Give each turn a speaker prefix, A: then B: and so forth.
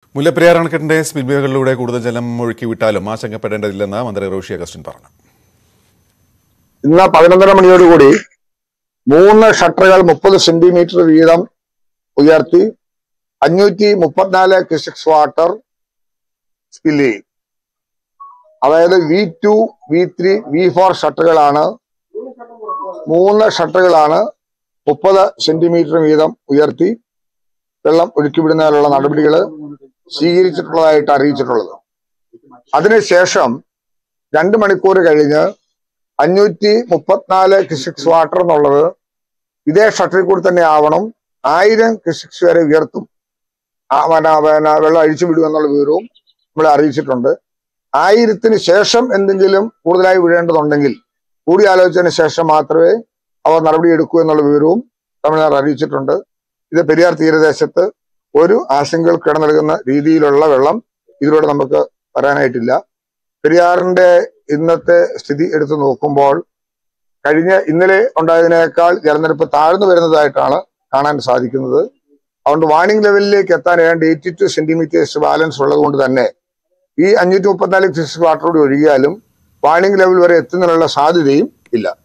A: മുല്ലപ്പെരിയാർ അണക്കെട്ടിന്റെ സ്പിൽവേകളിലൂടെ കൂടുതൽ ജലം ഒഴുക്കി വിട്ടാലും ആശങ്കപ്പെടേണ്ടതില്ലെന്ന് മന്ത്രി റോഷി അഗസ്റ്റിൻ പറഞ്ഞു
B: ഇന്ന് പതിനൊന്നര മണിയോടുകൂടി മൂന്ന് ഷട്ടറുകൾ മുപ്പത് സെന്റിമീറ്റർ വീതം ഉയർത്തി അഞ്ഞൂറ്റി മുപ്പത്തിനാല് ക്യൂസിക്സ് വാട്ടർ സ്പില്ല് ചെയ്യും അതായത് V two V three V four ഷട്ടറുകളാണ് മൂന്ന് ഷട്ടറുകളാണ് മുപ്പത് സെന്റിമീറ്റർ വീതം ഉയർത്തി വെള്ളം ഒഴുക്കിവിടുന്നതിനുള്ള നടപടികൾ സ്വീകരിച്ചിട്ടുള്ളതായിട്ട് അറിയിച്ചിട്ടുള്ളത് അതിനുശേഷം രണ്ട് മണിക്കൂർ കഴിഞ്ഞ് അഞ്ഞൂറ്റി മുപ്പത്തിനാല് ക്യൂസിക്സ് വാട്ടർ എന്നുള്ളത് ഇതേ ഷട്ടറിൽ കൂടി തന്നെ ആവണം ആയിരം ക്യൂസിക്സ് വരെ ഉയർത്തും ആ, പിന്നെ പിന്നെ വെള്ളം അഴിച്ചു വിടുക എന്നുള്ള വിവരവും നമ്മളെ അറിയിച്ചിട്ടുണ്ട് ആയിരത്തിന് ശേഷം എന്തെങ്കിലും കൂടുതലായി വിടേണ്ടതുണ്ടെങ്കിൽ കൂടിയാലോചിച്ചതിന് ശേഷം മാത്രമേ അവർ നടപടിയെടുക്കൂ എന്നുള്ള വിവരവും തമിഴ്നാട് അറിയിച്ചിട്ടുണ്ട് ഇത് പെരിയാർ തീരദേശത്ത് ഒരു ആശങ്കകൾക്ക് ഇട നൽകുന്ന രീതിയിലുള്ള വെള്ളം ഇതിലൂടെ നമുക്ക് വരാനായിട്ടില്ല പെരിയാറിന്റെ ഇന്നത്തെ സ്ഥിതി എടുത്തു നോക്കുമ്പോൾ കഴിഞ്ഞ ഇന്നലെ ഉണ്ടായതിനേക്കാൾ ജലനിരപ്പ് താഴ്ന്നു വരുന്നതായിട്ടാണ് കാണാൻ സാധിക്കുന്നത് അതുകൊണ്ട് വാണിംഗ് ലെവലിലേക്ക് എത്താൻ ഏതാണ്ട് എയ്റ്റി ടു സെന്റിമീറ്റേഴ്സ് ബാലൻസ് ഉള്ളത് കൊണ്ട് തന്നെ ഈ അഞ്ഞൂറ്റി മുപ്പത്തിനാല് ക്യൂസിക് വാട്ടർ കൂടി ഒഴുകിയാലും വാണിംഗ് ലെവൽ വരെ എത്തുന്നതിനുള്ള സാധ്യതയും ഇല്ല